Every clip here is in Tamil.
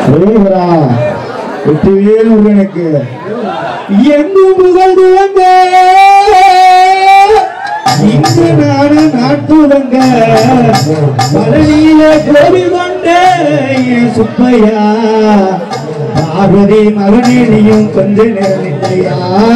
தேவரா வெற்றிவேல் முருகனுக்கு எங்கும் புகழ்ந்துவங்க இங்கு நாடு நாட்டுவங்க பழனியில கோவி கொண்ட என் சுப்பையா பார்வதி மகனே நீயும் கொஞ்ச நேரம் இல்லையா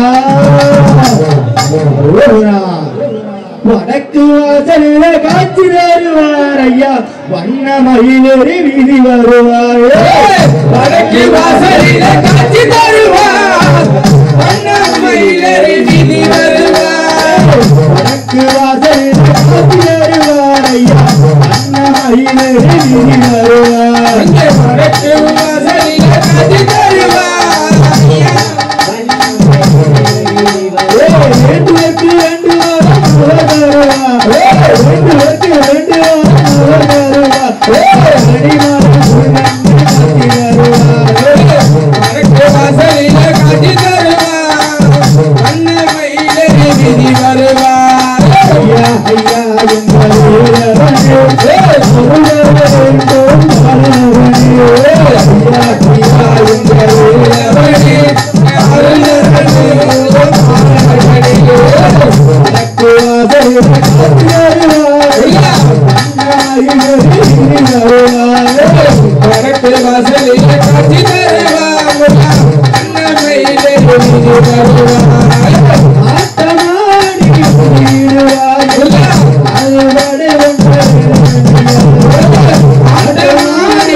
தேவரா வடக்கு வாசலில காட்சி தருவார் ஐயா வண்ண மயிலேறி வீதி வருவார் வடக்கு வாசலில காட்சி தருவார் வண்ணமயிலேறி வீதி வருவார் வடக்கு வாசலில காட்சி தருவார் ஐயா வண்ண மயிலேறி வீதி வருவார் அங்கே வடக்கு வாசலில காட்சி தருவார் ஐயா. வேண்டுவதற்கு வேண்டுவார் அவர் தருவார் வேண்டுவதற்கு வேண்டுவார் அவர் தருவார் அடிமாறு காட்சி தருவார் வடக்கு வாசலில காட்சி தருவார் வண்ணமயிலேறி வீதி வருவார் ஐயா ஐயா எங்கள் வீரவனே அருளவனே தோம் பரவனே ஐயா ஐயா எங்கள் வீரவனே எனக்கு வாசல் காத்திருவார் அண்ணாயிலே வருவார் வடக்கு வாசலில காட்சி தருவார் வண்ணமயிலேறி வீதி வருவார் ஆட்டமாடி வீடுவார் அறுவடை ஆட்டமாடி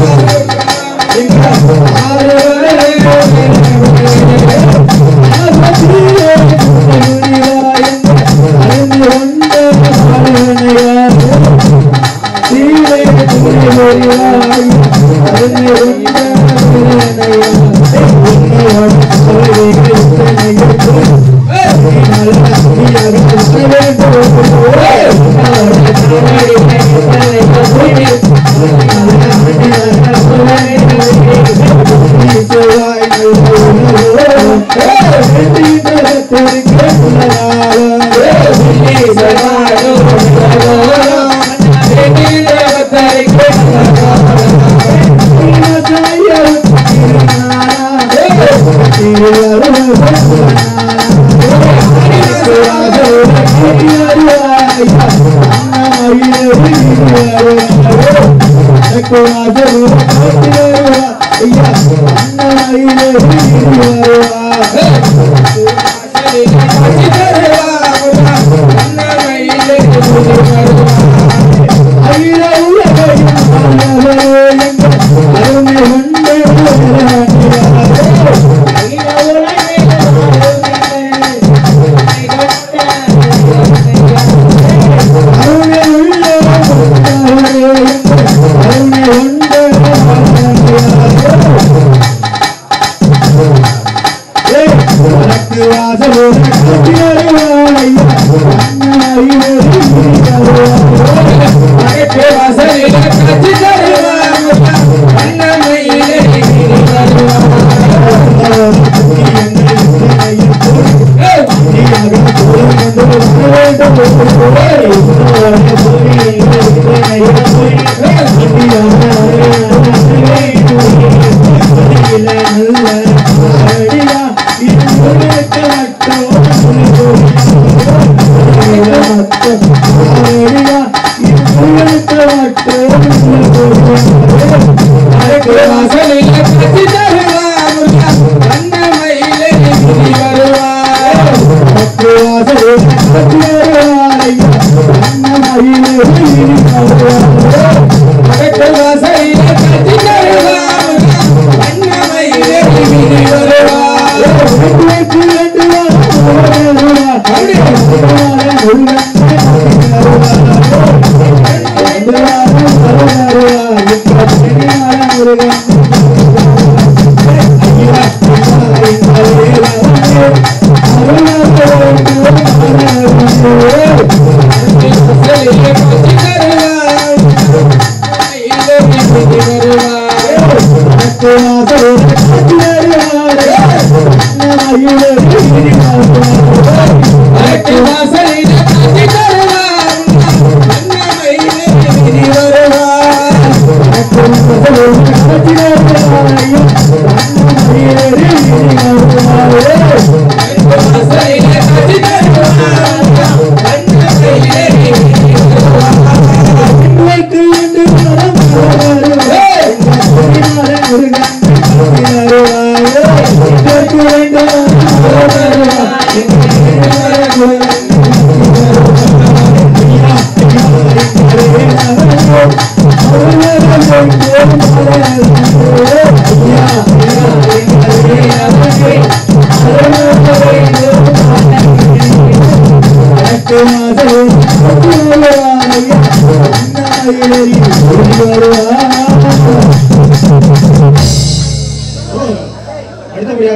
காட்சி தருவார் வண்ணமயிலேறி வீதி வருவார் வடக்கு வாசலில காட்சி தருவார் வண்ணமயிலேறி வீதி வருவார் வடக்கு வாசலில காட்சி தருவார் வண்ணமயிலேறி வீதி வருவார் வடக்கு வாசலில காட்சி தருவார் வண்ணமயிலேறி வீதி வருவார் வாசலில காட்சி தருவார் வண்ணமயிலேறி வீதி வருவார் வடக்கு வாசலில காட்சி தருவார் வண்ணமயிலேறி வீதி வருவார் வாசலிலே காட்சி தருவார் கண்ணகையிலே வருவா